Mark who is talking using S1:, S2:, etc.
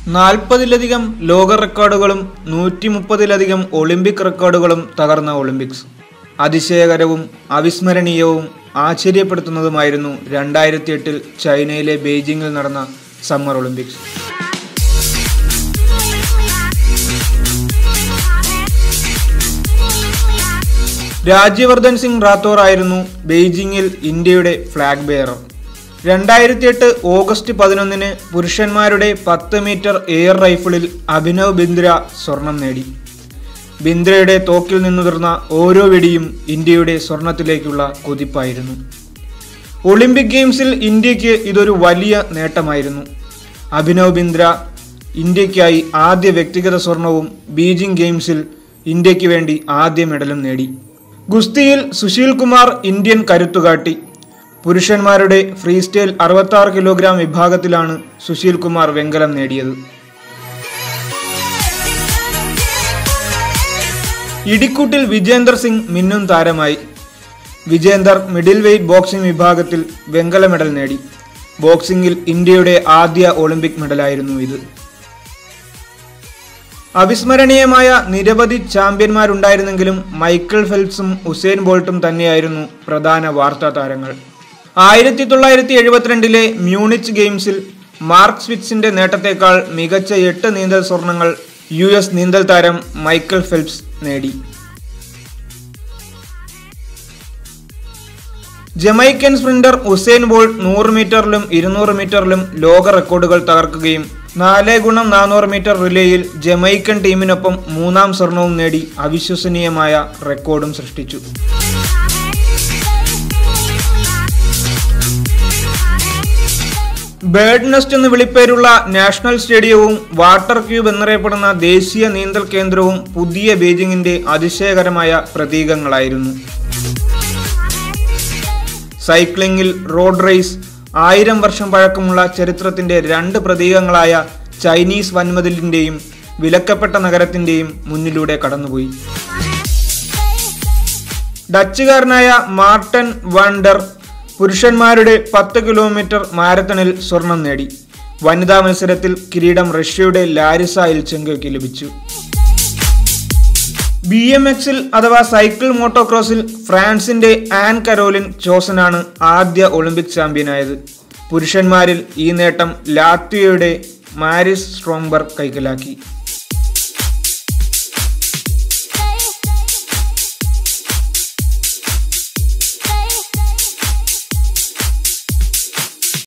S1: നാൽപ്പതിലധികം ലോക റെക്കോർഡുകളും നൂറ്റി മുപ്പതിലധികം ഒളിമ്പിക് റെക്കോർഡുകളും തകർന്ന ഒളിമ്പിക്സ് അതിശയകരവും അവിസ്മരണീയവും ആശ്ചര്യപ്പെടുത്തുന്നതുമായിരുന്നു രണ്ടായിരത്തി എട്ടിൽ ചൈനയിലെ ബെയ്ജിങ്ങിൽ നടന്ന സമ്മർ ഒളിമ്പിക്സ് രാജ്യവർദ്ധൻ സിംഗ് റാത്തോർ ആയിരുന്നു ബെയ്ജിങ്ങിൽ ഇന്ത്യയുടെ ഫ്ലാഗ് ബെയറർ രണ്ടായിരത്തി എട്ട് ഓഗസ്റ്റ് പതിനൊന്നിന് പുരുഷന്മാരുടെ പത്ത് മീറ്റർ എയർ റൈഫിളിൽ അഭിനവ് ബിന്ദ്ര സ്വർണം നേടി ബിന്ദ്രയുടെ തോക്കിൽ നിന്നുതിർന്ന ഓരോ വെടിയും ഇന്ത്യയുടെ സ്വർണത്തിലേക്കുള്ള കുതിപ്പായിരുന്നു ഒളിമ്പിക് ഗെയിംസിൽ ഇന്ത്യക്ക് ഇതൊരു വലിയ നേട്ടമായിരുന്നു അഭിനവ് ബിന്ദ്ര ഇന്ത്യക്കായി ആദ്യ വ്യക്തിഗത സ്വർണവും ബീജിംഗ് ഗെയിംസിൽ ഇന്ത്യക്ക് വേണ്ടി ആദ്യ മെഡലും നേടി ഗുസ്തിയിൽ സുശീൽ കുമാർ ഇന്ത്യൻ കരുത്തുകാട്ടി പുരുഷന്മാരുടെ ഫ്രീ സ്റ്റൈൽ അറുപത്തി കിലോഗ്രാം വിഭാഗത്തിലാണ് സുശീൽ കുമാർ വെങ്കലം നേടിയത് ഇടിക്കൂട്ടിൽ വിജേന്ദർ സിംഗ് മിന്നും താരമായി വിജേന്ദർ മിഡിൽ വെയ്റ്റ് ബോക്സിംഗ് വിഭാഗത്തിൽ വെങ്കല മെഡൽ നേടി ബോക്സിംഗിൽ ഇന്ത്യയുടെ ആദ്യ ഒളിമ്പിക് മെഡലായിരുന്നു ഇത് അവിസ്മരണീയമായ നിരവധി ചാമ്പ്യന്മാരുണ്ടായിരുന്നെങ്കിലും മൈക്കിൾ ഫെൽപ്സും ഉസേൻ ബോൾട്ടും തന്നെയായിരുന്നു പ്രധാന വാർത്താ താരങ്ങൾ ആയിരത്തി തൊള്ളായിരത്തി എഴുപത്തിരണ്ടിലെ മ്യൂണിച്ച് ഗെയിംസിൽ മാർക്ക് സ്വിറ്റ്സിന്റെ നേട്ടത്തെക്കാൾ മികച്ച എട്ട് നീന്തൽ സ്വർണങ്ങൾ യു എസ് നീന്തൽ താരം മൈക്കിൾ ഫെൽപ്സ് നേടി ജമൈക്കൻ സ്പ്രിന്റർ ഉസൈൻ ബോൾട്ട് നൂറ് മീറ്ററിലും ഇരുന്നൂറ് മീറ്ററിലും ലോക റെക്കോർഡുകൾ തകർക്കുകയും നാല് ഗുണം നാനൂറ് മീറ്റർ റിലേയിൽ ജമൈക്കൻ ടീമിനൊപ്പം മൂന്നാം സ്വർണവും നേടി അവിശ്വസനീയമായ റെക്കോർഡും സൃഷ്ടിച്ചു ബേർഡ് നെസ്റ്റ് എന്ന് വിളിപ്പേരുള്ള നാഷണൽ സ്റ്റേഡിയവും വാട്ടർ ക്യൂബ് എന്നറിയപ്പെടുന്ന ദേശീയ നീന്തൽ കേന്ദ്രവും പുതിയ ബീജിംഗിന്റെ അതിശയകരമായ പ്രതീകങ്ങളായിരുന്നു സൈക്ലിംഗിൽ റോഡ് റേസ് ആയിരം വർഷം പഴക്കമുള്ള ചരിത്രത്തിന്റെ രണ്ട് പ്രതീകങ്ങളായ ചൈനീസ് വൻമതിലിന്റെയും വിലക്കപ്പെട്ട നഗരത്തിന്റെയും മുന്നിലൂടെ കടന്നുപോയി ഡച്ചുകാരനായ മാർട്ടൻ വണ്ടർ പുരുഷന്മാരുടെ പത്ത് കിലോമീറ്റർ മാരത്തണിൽ സ്വർണം നേടി വനിതാ മത്സരത്തിൽ കിരീടം റഷ്യയുടെ ലാരിസ ഇൽച്ചെങ്കോയ്ക്ക് ലഭിച്ചു ബി എം എക്സിൽ അഥവാ സൈക്കിൾ മോട്ടോക്രോസിൽ ഫ്രാൻസിന്റെ ആൻ കരോലിൻ ചോസനാണ് ആദ്യ ഒളിമ്പിക് ചാമ്പ്യനായത് പുരുഷന്മാരിൽ ഈ നേട്ടം ലാത്വിയയുടെ മാരിസ് സ്ട്രോംബർഗ് കൈക്കലാക്കി